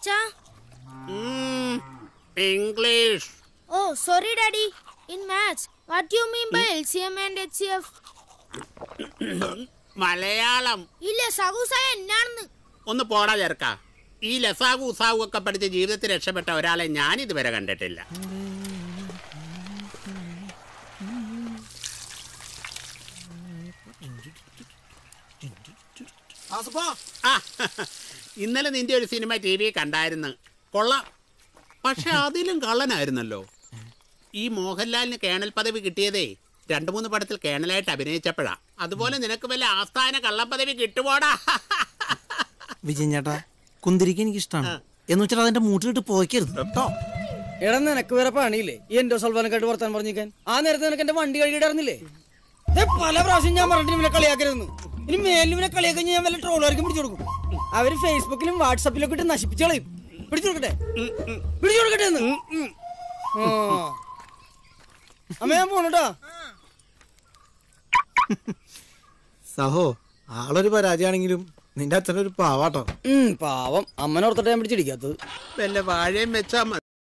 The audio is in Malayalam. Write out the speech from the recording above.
അച്ഛാ English oh sorry daddy in maths what you mean by L C M and H C F Malayalam ഇല്ല സഹുസായ എന്നാണെന്ന് ഒന്ന് പോടാ ചേർക്ക ഈ ലസാഗു ഉസാഗു ഒക്കെ പഠിച്ച് ജീവിതത്തിൽ രക്ഷപ്പെട്ട ഒരാളെ ഞാൻ ഇതുവരെ കണ്ടിട്ടില്ല ആ, ഇന്നലെ നിന്റെ ഒരു സിനിമ ടി വി കണ്ടായിരുന്നു കൊള്ളാം പക്ഷെ അതിലും കള്ളനായിരുന്നല്ലോ ഈ മോഹൻലാലിന് കേണൽ പദവി കിട്ടിയതേ രണ്ടു മൂന്ന് പടത്തിൽ കേണലായിട്ട് അഭിനയിച്ചപ്പോഴാ അതുപോലെ നിനക്ക് വല്ല ആസ്ഥാന കള്ളപ്പദവി കിട്ടുപോടാ വിജയൻ ചേട്ടാ കുന്തിരിക്ക് എനിക്ക് ഇഷ്ടമാണ് എന്ന് വെച്ചാൽ അതിന്റെ മൂട്ടിലിട്ട് പോയിക്കരുത് കേട്ടോ എടാ നിനക്ക് വേറെ പണിയില്ലേ ഈ എന്റെ സൽവാനക്കായിട്ട് വർത്താൻ പറഞ്ഞിരിക്കാൻ ആ നേരത്തെ നിനക്ക് എന്റെ വണ്ടി കഴുകിയിടായിരുന്നില്ലേ ദേ പല പ്രാവശ്യം ഞാൻ പറഞ്ഞിട്ട് ഇവനെ കളിയാക്കരുതെന്ന് ഇനി മേലിൽ ഇവനെ കളിയാക്കി ഞാൻ വല്ല ട്രോളുകാർക്കും പിടിച്ചു കൊടുക്കും അവര് ഫേസ്ബുക്കിലും വാട്സപ്പിലും ഒക്കെ ഇട്ട് നശിപ്പിച്ചു കളയും പിടിച്ചു കൊടുക്കട്ടെ പിടിച്ചു കൊടുക്കട്ടെ എന്ന് ആ. അമ്മ ഞാൻ പോണട്ടാ സഹോ ആളൊരു പരാജയമാണെങ്കിലും നിന്റെ അച്ഛനൊരു പാവാട്ടോ പാവം അമ്മനോർത്തിട്ട് ഞാൻ പിടിച്ചിടിക്കാത്തത് വല്ല വാഴയും വെച്ചാ മതി